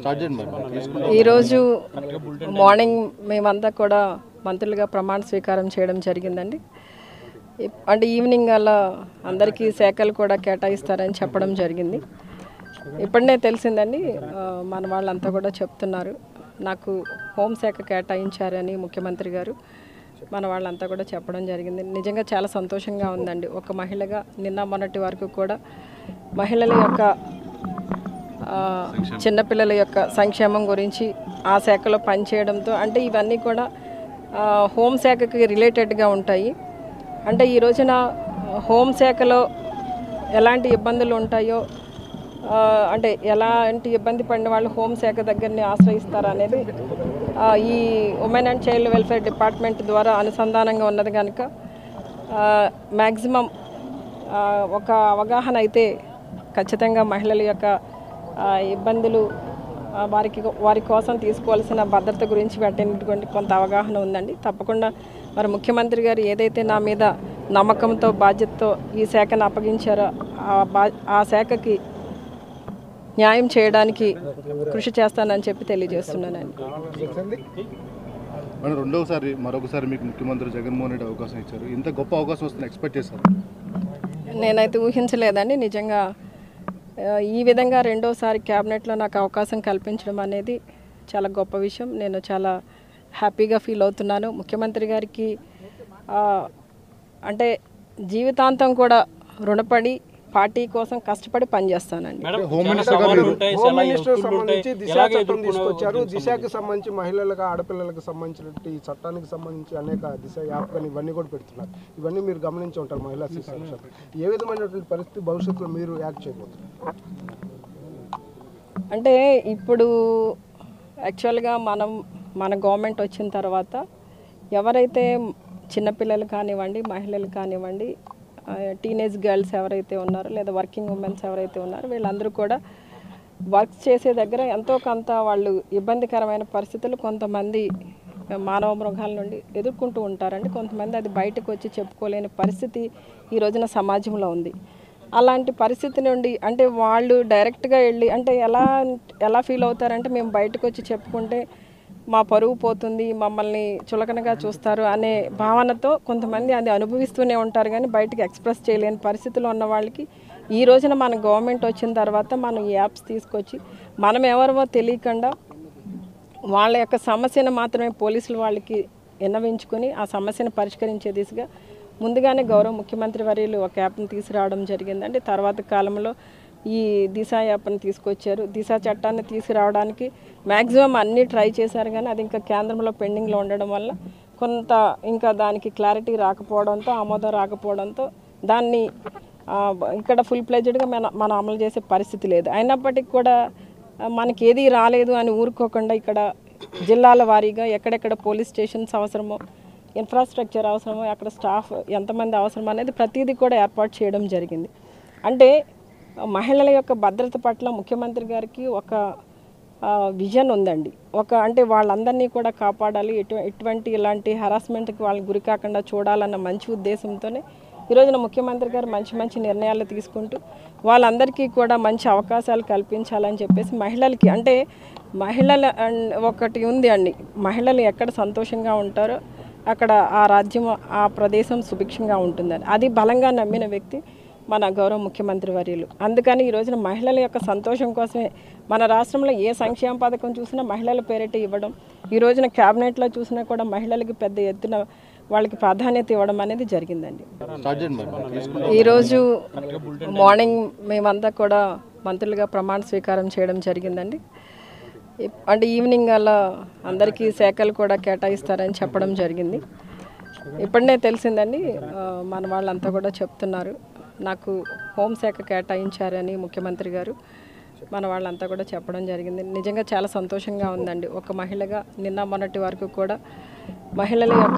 Start చేయండి madam తీసుకుంటాం ఈరోజు మార్నింగ్ మేమంతా కూడా మంత్రులుగా ప్రమాణ స్వీకారం చేయడం జరిగిందండి ఇప్- అంటే ఈవినింగ్ అలా అందరికీ శాఖలు కూడా కేటాయిస్తారని చెప్పడం జరిగింది ఇప్పుడే తెలిసిందండి ఆ, మన వాళ్ళంతా కూడా చెప్తున్నారు నాకు హోంశాఖ కేటాయించారని ముఖ్యమంత్రి గారు మన వాళ్ళంతా కూడా చెప్పడం జరిగింది నిజంగా చాలా సంతోషంగా ఉందండి ఒక మహిళగా నిన్న మొన్నటి వరకు కూడా మహిళల యొక్క ఆ, చిన్నపిల్లల యొక్క సంక్షేమం గురించి ఆ శాఖలో పనిచేయడంతో అంటే ఇవన్నీ కూడా ఆ, హోంశాఖకి రిలేటెడ్గా ఉంటాయి అంటే ఈ రోజున హోంశాఖలో ఎలాంటి ఇబ్బందులు ఉంటాయో ఆ, అంటే ఎలాంటి ఇబ్బంది పడిన వాళ్ళు హోంశాఖ దగ్గరని ఆశ్రయిస్తారు అనేది ఆ, ఈ women and child welfare department ద్వారా అనుసంధానంగా ఉన్నది కనుక మ్యాక్సిమం ఒక అవగాహన అయితే ఖచ్చితంగా మహిళల యొక్క ఆ, ఇబ్బందులు ఆ, వారికి వారి కోసం తీసుకోవాల్సిన భద్రత గురించి వాటినటువంటి కొంత అవగాహన ఉందండి తప్పకుండా మరి ముఖ్యమంత్రి గారు ఏదైతే నా మీద నమ్మకంతో బాధ్యతతో ఈ శాఖను అప్పగించారో ఆ బా ఆ శాఖకి న్యాయం చేయడానికి కృషి చేస్తానని చెప్పి తెలియజేస్తున్నానండి మేడం రెండవసారి మరొకసారి మీకు ముఖ్యమంత్రి జగన్మోహన్ రెడ్డి అవకాశం ఇచ్చారు ఇంత గొప్ప అవకాశం వస్తుంది ఎక్స్పెక్ట్ చేశారు నేనైతే ఊహించలేదండి నిజంగా ఆ, ఈ విధంగా రెండోసారి క్యాబినెట్లో నాకు అవకాశం కల్పించడం అనేది చాలా గొప్ప విషయం నేను చాలా హ్యాపీగా ఫీల్ అవుతున్నాను ముఖ్యమంత్రి గారికి ఆ, అంటే జీవితాంతం కూడా రుణపడి పార్టీ కోసం కష్టపడి పనిచేస్తానండి హోమ్ మినిస్టర్ గారు మీరు హోమ్ మినిస్టర్ సంబంధించి దిశ చట్టం తీసుకొచ్చారు దిశకి సంబంధించి మహిళలకు ఆడపిల్లలకు సంబంధించినట్టు ఈ చట్టానికి సంబంధించి అనేక దిశ యాప్ కానీ ఇవన్నీ కూడా పెడుతున్నారు ఇవన్నీ మీరు గమనించి ఉంటారు మహిళా శిశు సంక్షేమం. ఏ విధమైనటువంటి పరిస్థితి భవిష్యత్తులో మీరు యాక్ట్ చేయబోతున్నారు అంటే ఇప్పుడు యాక్చువల్గా మనం మన గవర్నమెంట్ వచ్చిన తర్వాత ఎవరైతే చిన్నపిల్లలు కానివ్వండి మహిళలు కానివ్వండి టీనేజ్ గర్ల్స్ ఎవరైతే ఉన్నారో లేదా వర్కింగ్ ఉమెన్స్ ఎవరైతే ఉన్నారో వీళ్ళందరూ కూడా వర్క్ చేసే దగ్గర ఎంతో కొంత వాళ్ళు ఇబ్బందికరమైన పరిస్థితులు కొంతమంది మానవ మృగాల నుండి ఎదుర్కొంటూ ఉంటారండి కొంతమంది అది బయటకు వచ్చి చెప్పుకోలేని పరిస్థితి ఈ రోజున సమాజంలో ఉంది అలాంటి పరిస్థితి నుండి అంటే వాళ్ళు డైరెక్ట్గా వెళ్ళి అంటే ఎలా ఎలా ఫీల్ అవుతారంటే మేము బయటకు వచ్చి చెప్పుకుంటే మా పరువు పోతుంది మమ్మల్ని చులకనగా చూస్తారు అనే భావనతో కొంతమంది అది అనుభవిస్తూనే ఉంటారు కానీ బయటకు ఎక్స్ప్రెస్ చేయలేని పరిస్థితిలో ఉన్న వాళ్ళకి ఈ రోజున మన గవర్నమెంట్ వచ్చిన తర్వాత మనం ఈ యాప్స్ తీసుకొచ్చి మనం ఎవరివో తెలియకుండా వాళ్ళ యొక్క సమస్యను మాత్రమే పోలీసులు వాళ్ళకి విన్నవించుకొని ఆ సమస్యను పరిష్కరించే దిశగా ముందుగానే గౌరవ ముఖ్యమంత్రి వర్యులు ఒక యాప్ని తీసుకురావడం జరిగిందండి తర్వాత కాలంలో ఈ దిశ యాప్ని తీసుకొచ్చారు దిశ చట్టాన్ని తీసుకురావడానికి మ్యాక్సిమం అన్నీ ట్రై చేశారు కానీ అది ఇంకా కేంద్రంలో పెండింగ్లో ఉండడం వల్ల కొంత ఇంకా దానికి క్లారిటీ రాకపోవడంతో ఆమోదం రాకపోవడంతో దాన్ని ఆ, ఇక్కడ ఫుల్ ప్లెజెడ్గా మన మనం అమలు చేసే పరిస్థితి లేదు అయినప్పటికీ కూడా ఆ, మనకి ఏది రాలేదు అని ఊరుకోకుండా ఇక్కడ జిల్లాల వారీగా ఎక్కడెక్కడ పోలీస్ స్టేషన్స్ అవసరమో ఇన్ఫ్రాస్ట్రక్చర్ అవసరమో అక్కడ స్టాఫ్ ఎంతమంది అవసరం అనేది ప్రతిదీ కూడా ఏర్పాటు చేయడం జరిగింది అంటే ఆ, మహిళల యొక్క భద్రత పట్ల ముఖ్యమంత్రి గారికి ఒక ఆ, విజన్ ఉందండి ఒక అంటే వాళ్ళందరినీ కూడా కాపాడాలి ఎటు ఎటువంటి ఇలాంటి హరాస్మెంట్కి వాళ్ళని గురి కాకుండా చూడాలన్న మంచి ఉద్దేశంతోనే ఈ రోజున ముఖ్యమంత్రి గారు మంచి మంచి నిర్ణయాలు తీసుకుంటూ వాళ్ళందరికీ కూడా మంచి అవకాశాలు కల్పించాలని చెప్పేసి మహిళలకి అంటే మహిళల అన్- ఒకటి ఉంది అండి మహిళలు ఎక్కడ సంతోషంగా ఉంటారో అక్కడ ఆ రాజ్యం ఆ ప్రదేశం సుభిక్షంగా ఉంటుందని అది బలంగా నమ్మిన వ్యక్తి మన గౌరవ ముఖ్యమంత్రి వర్యులు అందుకని ఈ రోజున మహిళల యొక్క సంతోషం కోసమే మన రాష్ట్రంలో ఏ సంక్షేమ పథకం చూసినా మహిళల పేరిట ఇవ్వడం ఈ రోజున క్యాబినెట్లో చూసినా కూడా మహిళలకి పెద్ద ఎత్తున వాళ్ళకి ప్రాధాన్యత ఇవ్వడం అనేది జరిగిందండి స్టార్ట్ చేయండి మేడం తీసుకుంటాం ఈరోజు మార్నింగ్ మేమంతా కూడా మంత్రులుగా ప్రమాణ స్వీకారం చేయడం జరిగిందండి ఇప్- అంటే ఈవినింగ్ అలా అందరికీ శాఖలు కూడా కేటాయిస్తారని చెప్పడం జరిగింది ఇప్పుడే తెలిసిందండి ఆ, మన వాళ్ళంతా కూడా చెప్తున్నారు నాకు హోంశాఖ కేటాయించారని ముఖ్యమంత్రి గారు మన వాళ్ళంతా కూడా చెప్పడం జరిగింది నిజంగా చాలా సంతోషంగా ఉందండి ఒక మహిళగా నిన్న మొన్నటి వరకు కూడా మహిళల యొక్క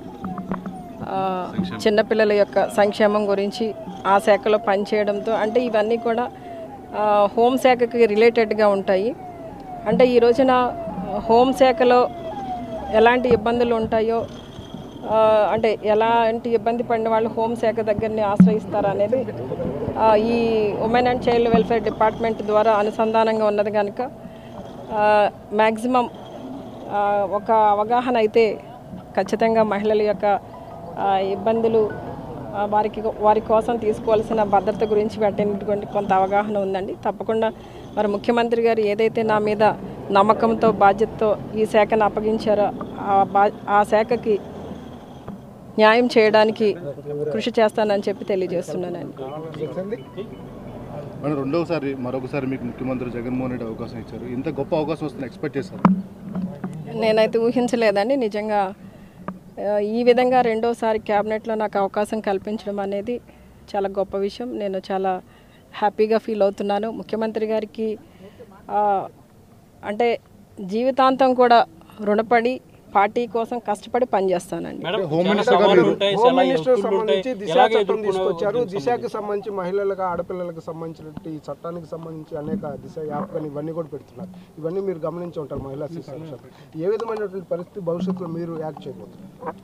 ఆ, చిన్నపిల్లల యొక్క సంక్షేమం గురించి ఆ శాఖలో పనిచేయడంతో అంటే ఇవన్నీ కూడా ఆ, హోంశాఖకి రిలేటెడ్గా ఉంటాయి అంటే ఈ రోజున హోంశాఖలో ఎలాంటి ఇబ్బందులు ఉంటాయో ఆ, అంటే ఎలాంటి ఇబ్బంది పడిన వాళ్ళు హోంశాఖ దగ్గరని ఆశ్రయిస్తారు అనేది ఆ, ఈ women and child welfare department ద్వారా అనుసంధానంగా ఉన్నది కనుక మ్యాక్సిమం ఒక అవగాహన అయితే ఖచ్చితంగా మహిళల యొక్క ఆ, ఇబ్బందులు ఆ, వారికి వారి కోసం తీసుకోవాల్సిన భద్రత గురించి పెట్టినటువంటి కొంత అవగాహన ఉందండి తప్పకుండా మరి ముఖ్యమంత్రి గారు ఏదైతే నా మీద నమ్మకంతో బాధ్యతతో ఈ శాఖను అప్పగించారో ఆ బా ఆ శాఖకి న్యాయం చేయడానికి కృషి చేస్తానని చెప్పి తెలియజేస్తున్నానండి మేడం రెండవసారి మరొకసారి మీకు ముఖ్యమంత్రి జగన్మోహన్ రెడ్డి అవకాశం ఇచ్చారు ఇంత గొప్ప అవకాశం వస్తుంది ఎక్స్పెక్ట్ చేశారు నేనైతే ఊహించలేదండి నిజంగా ఆ, ఈ విధంగా రెండోసారి క్యాబినెట్లో నాకు అవకాశం కల్పించడం అనేది చాలా గొప్ప విషయం నేను చాలా హ్యాపీగా ఫీల్ అవుతున్నాను ముఖ్యమంత్రి గారికి ఆ, అంటే జీవితాంతం కూడా రుణపడి పార్టీ కోసం కష్టపడి పనిచేస్తానండి మేడం హోమ్ చాలా మినిస్టర్ సవాళ్ళు గారు ఉంటాయి, హోమ్ చాలా మినిస్టర్ ఒత్తిళ్ళు ఉంటాయి. సంబంధించి దిశ ఎలాగ చట్టం ఎదుర్కొనే తీసుకొచ్చారు దీనికి దిశకి సంబంధించి మహిళలకు ఆడపిల్లలకు సంబంధించినట్టు ఈ చట్టానికి సంబంధించి అనేక దిశ యాప్ కానీ ఇవన్నీ కూడా పెడుతున్నారు ఇవన్నీ మీరు గమనించి ఉంటారు మహిళా శిశు సంక్షేమ. ఏ విధమైనటువంటి పరిస్థితి భవిష్యత్తులో మీరు యాక్ట్ చేయబోతున్నారు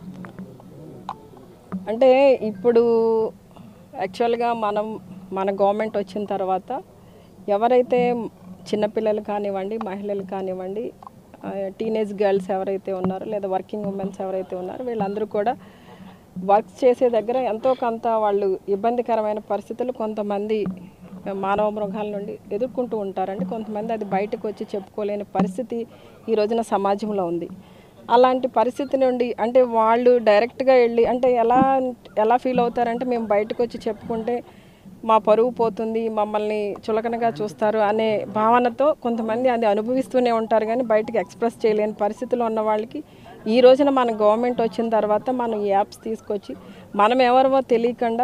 అంటే ఇప్పుడు యాక్చువల్గా మనం మన గవర్నమెంట్ వచ్చిన తర్వాత ఎవరైతే చిన్నపిల్లలు కానివ్వండి మహిళలు కానివ్వండి టీనేజ్ గర్ల్స్ ఎవరైతే ఉన్నారో లేదా వర్కింగ్ ఉమెన్స్ ఎవరైతే ఉన్నారో వీళ్ళందరూ కూడా వర్క్ చేసే దగ్గర ఎంతో కొంత వాళ్ళు ఇబ్బందికరమైన పరిస్థితులు కొంతమంది మానవ మృగాల నుండి ఎదుర్కొంటూ ఉంటారండి కొంతమంది అది బయటకు వచ్చి చెప్పుకోలేని పరిస్థితి ఈ రోజున సమాజంలో ఉంది అలాంటి పరిస్థితి నుండి అంటే వాళ్ళు డైరెక్ట్గా వెళ్ళి అంటే ఎలా ఎలా ఫీల్ అవుతారంటే మేము బయటకు వచ్చి చెప్పుకుంటే మా పరువు పోతుంది మమ్మల్ని చులకనగా చూస్తారు అనే భావనతో కొంతమంది అది అనుభవిస్తూనే ఉంటారు కానీ బయటకు ఎక్స్ప్రెస్ చేయలేని పరిస్థితిలో ఉన్న వాళ్ళకి ఈ రోజున మన గవర్నమెంట్ వచ్చిన తర్వాత మనం ఈ యాప్స్ తీసుకొచ్చి మనం ఎవరివో తెలియకుండా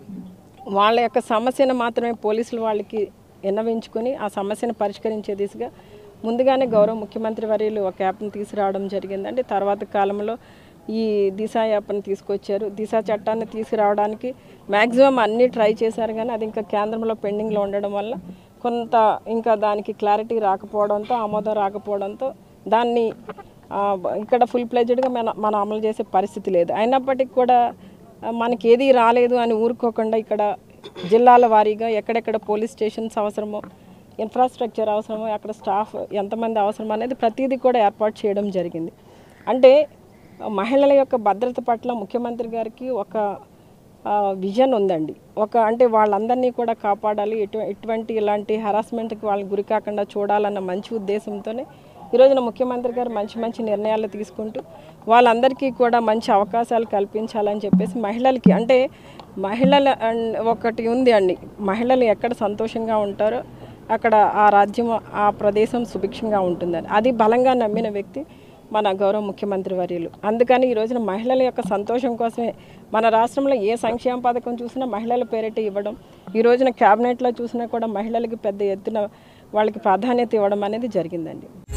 వాళ్ళ యొక్క సమస్యను మాత్రమే పోలీసులు వాళ్ళకి విన్నవించుకొని ఆ సమస్యను పరిష్కరించే దిశగా ముందుగానే గౌరవ ముఖ్యమంత్రి వర్యులు ఒక యాప్ని తీసుకురావడం జరిగిందండి తర్వాత కాలంలో ఈ దిశ యాప్ని తీసుకొచ్చారు దిశ చట్టాన్ని తీసుకురావడానికి మ్యాక్సిమం అన్నీ ట్రై చేశారు కానీ అది ఇంకా కేంద్రంలో పెండింగ్లో ఉండడం వల్ల కొంత ఇంకా దానికి క్లారిటీ రాకపోవడంతో ఆమోదం రాకపోవడంతో దాన్ని ఆ, ఇక్కడ ఫుల్ ప్లెజెడ్గా మన మనం అమలు చేసే పరిస్థితి లేదు అయినప్పటికీ కూడా ఆ, మనకి ఏది రాలేదు అని ఊరుకోకుండా ఇక్కడ జిల్లాల వారీగా ఎక్కడెక్కడ పోలీస్ స్టేషన్స్ అవసరమో ఇన్ఫ్రాస్ట్రక్చర్ అవసరమో అక్కడ స్టాఫ్ ఎంతమంది అవసరం అనేది ప్రతిదీ కూడా ఏర్పాటు చేయడం జరిగింది అంటే మహిళల యొక్క భద్రత పట్ల ముఖ్యమంత్రి గారికి ఒక ఆ, విజన్ ఉందండి ఒక అంటే వాళ్ళందరినీ కూడా కాపాడాలి ఎటు ఎటువంటి ఇలాంటి హరాస్మెంట్కి వాళ్ళని గురి కాకుండా చూడాలన్న మంచి ఉద్దేశంతోనే ఈ రోజున ముఖ్యమంత్రి గారు మంచి మంచి నిర్ణయాలు తీసుకుంటూ వాళ్ళందరికీ కూడా మంచి అవకాశాలు కల్పించాలని చెప్పేసి మహిళలకి అంటే మహిళల అన్- ఒకటి ఉంది అండి మహిళలు ఎక్కడ సంతోషంగా ఉంటారో అక్కడ ఆ రాజ్యం ఆ ప్రదేశం సుభిక్షంగా ఉంటుందని అది బలంగా నమ్మిన వ్యక్తి మన గౌరవ ముఖ్యమంత్రి వర్యులు అందుకని ఈ రోజున మహిళల యొక్క సంతోషం కోసమే మన రాష్ట్రంలో ఏ సంక్షేమ పథకం చూసినా మహిళల పేరిట ఇవ్వడం ఈ రోజున క్యాబినెట్లో చూసినా కూడా మహిళలకి పెద్ద ఎత్తున వాళ్ళకి ప్రాధాన్యత ఇవ్వడం అనేది జరిగిందండి